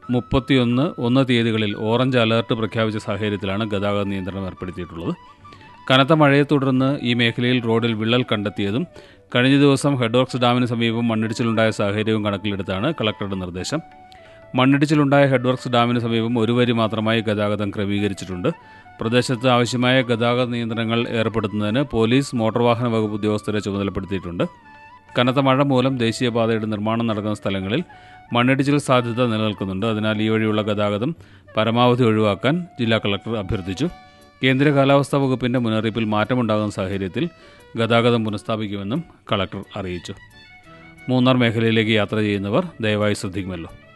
മുപ്പത്തിയൊന്ന് ഒന്ന് തീയതികളിൽ ഓറഞ്ച് അലർട്ട് പ്രഖ്യാപിച്ച സാഹചര്യത്തിലാണ് ഗതാഗത നിയന്ത്രണം ഏർപ്പെടുത്തിയിട്ടുള്ളത് കനത്ത മഴയെ തുടർന്ന് ഈ മേഖലയിൽ റോഡിൽ വിള്ളൽ കണ്ടെത്തിയതും കഴിഞ്ഞ ദിവസം ഹെഡ് വർക്ക്സ് ഡാമിന് സമീപം മണ്ണിടിച്ചിലുണ്ടായ സാഹചര്യവും കണക്കിലെടുത്താണ് കളക്ടറുടെ നിർദ്ദേശം മണ്ണിടിച്ചിലുണ്ടായ ഹെഡ് വർക്ക്സ് ഡാമിന് സമീപം ഒരു വരി മാത്രമായി ഗതാഗതം ക്രമീകരിച്ചിട്ടുണ്ട് പ്രദേശത്ത് ആവശ്യമായ ഗതാഗത നിയന്ത്രണങ്ങൾ ഏർപ്പെടുത്തുന്നതിന് പോലീസ് മോട്ടോർ വാഹന വകുപ്പ് ഉദ്യോഗസ്ഥരെ ചുമതലപ്പെടുത്തിയിട്ടുണ്ട് കനത്ത മഴ മൂലം ദേശീയപാതയുടെ നിർമ്മാണം നടക്കുന്ന സ്ഥലങ്ങളിൽ മണ്ണിടിച്ചിൽ സാധ്യത നിലനിൽക്കുന്നുണ്ട് അതിനാൽ ഈ വഴിയുള്ള ഗതാഗതം പരമാവധി ഒഴിവാക്കാൻ ജില്ലാ കളക്ടർ അഭ്യർത്ഥിച്ചു കേന്ദ്ര കാലാവസ്ഥാ വകുപ്പിന്റെ മുന്നറിയിപ്പിൽ മാറ്റമുണ്ടാകുന്ന സാഹചര്യത്തിൽ ഗതാഗതം പുനഃസ്ഥാപിക്കുമെന്നും കളക്ടർ അറിയിച്ചു മൂന്നാർ മേഖലയിലേക്ക് യാത്ര ചെയ്യുന്നവർ ദയവായി ശ്രദ്ധിക്കുമല്ലോ